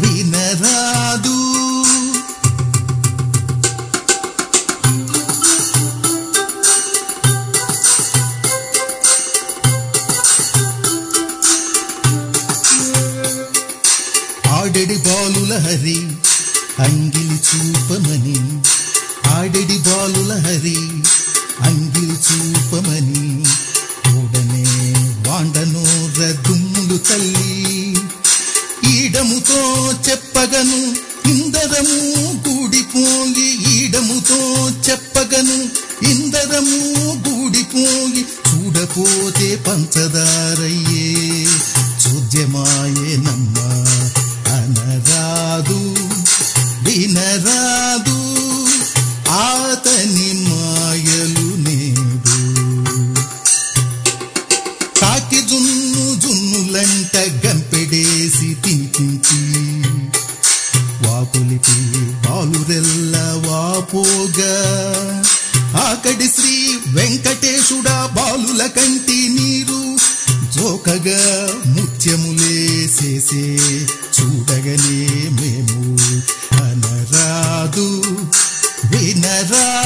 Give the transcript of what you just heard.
వినరాదు ఆడెడి బాలుల హరి అంగిలి చూపమని ఆడెడి బాలుల హరి అంగిలి చూపమని ఉడనే వాండను దుమ్ములు తల్లి ఈడముతో చెప్పగను ఇందరము కూడిపోయి ఈడముతో చెప్పగను ఇందరము కూడిపోయి చూడపోతే పంచదారయ్యే చూద్యమాయే నమ్మ అనరాదు వినరాదు ఆతని మాయలు నేడు కాకి జున్ను జున్నులంట గంపెడేసి తినిపించి వాకులికి బాలురెల్ల వాపోగా ఆకడి శ్రీ వెంకటేశుడా బాలుల కంటి నీరు జోకగా ముత్యములేసేసే చూడగనే మేము అనరాదు వినరా